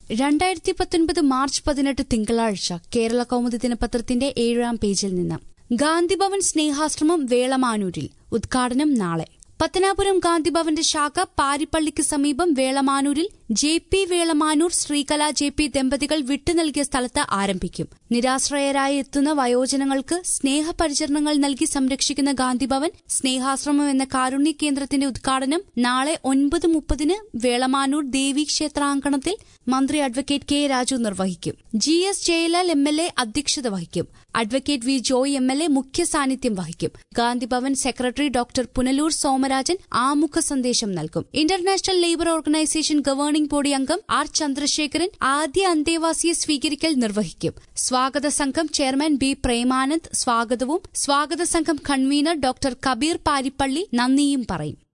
രണ്ടായിരത്തി പത്തൊൻപത് മാർച്ച് പതിനെട്ട് തിങ്കളാഴ്ച കേരള കൗമുദി ദിനപത്രത്തിന്റെ ഏഴാം പേജിൽ നിന്ന് ഗാന്ധിഭവൻ സ്നേഹാശ്രമം വേളമാനൂരിൽ ഉദ്ഘാടനം നാളെ പത്തനാപുരം ഗാന്ധിഭവന്റെ ശാഖ പാരിപ്പള്ളിക്ക് സമീപം വേളമാനൂരിൽ J P Velamanoor Sreekala J P ദമ്പതികൾ വിട്ടുനൽകിയ സ്ഥലത്ത് ആരംഭിക്കും നിരാശ്രയരായി എത്തുന്ന വയോജനങ്ങൾക്ക് സ്നേഹപരിചരണങ്ങൾ നൽകി സംരക്ഷിക്കുന്ന ഗാന്ധിഭവൻ സ്നേഹാശ്രമം എന്ന കാരുണ്യ കേന്ദ്രത്തിന്റെ ഉദ്ഘാടനം നാളെ ഒൻപത് മുപ്പതിന് വേളമാനൂർ ദേവി ക്ഷേത്രാങ്കണത്തിൽ മന്ത്രി അഡ്വക്കേറ്റ് കെ രാജു നിർവഹിക്കും G S Jayalal M L A അധ്യക്ഷത വഹിക്കും advocate V Joy M L A മുഖ്യ സാന്നിധ്യം വഹിക്കും ഗാന്ധിഭവൻ സെക്രട്ടറി ഡോക്ടർ പുനലൂർ സോമരാജൻ ആമുഖ സന്ദേശം നൽകും international labour organisation governing body അംഗം ആർ ചന്ദ്രശേഖരൻ ആദ്യ അന്തേവാസിയെ സ്വീകരിക്കൽ നിർവഹിക്കും സ്വാഗത സംഘം ചെയർമാൻ ബി പ്രേമാനന്ദ് സ്വാഗതവും സ്വാഗത സംഘം കൺവീനർ ഡോക്ടർ കബീർ പാരിപ്പള്ളി നന്ദിയും പറയും